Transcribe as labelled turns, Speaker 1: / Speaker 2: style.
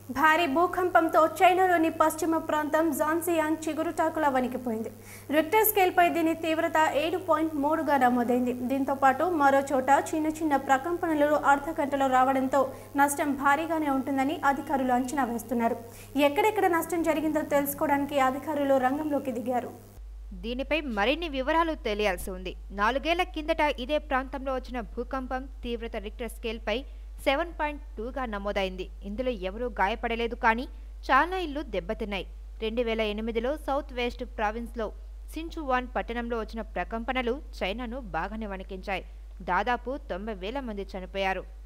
Speaker 1: భారీ భూకంపంతో చైనాలోని పశ్చిమ ప్రాంతం జాన్సియాంగ్ చిగురుటాకులా వణికిపోయింది రిక్టర్ స్కేల్పై దీని తీవ్రత ఏడు పాయింట్ మూడుగా నమోదైంది దీంతో పాటు మరో చోట చిన్న చిన్న ప్రకంపనలు అర్ధ గంటలో రావడంతో నష్టం భారీగానే ఉంటుందని అధికారులు అంచనా వేస్తున్నారు ఎక్కడెక్కడ నష్టం జరిగిందో తెలుసుకోవడానికి అధికారులు రంగంలోకి దిగారు
Speaker 2: దీనిపై మరిన్ని వివరాలు తెలియాల్సి ఉంది నాలుగేళ్ల కిందట ఇదే ప్రాంతంలో వచ్చిన భూకంపం తీవ్రత రిక్టర్ స్కేల్పై సెవెన్ పాయింట్ టూగా నమోదైంది ఇందులో ఎవరూ గాయపడలేదు కానీ చాలా ఇళ్లు దెబ్బతిన్నాయి రెండు వేల ఎనిమిదిలో సౌత్ వెస్ట్ ప్రావిన్స్లో సించువాన్ పట్టణంలో వచ్చిన ప్రకంపనలు చైనాను బాగానే వణికించాయి దాదాపు తొంభై వేల మంది చనిపోయారు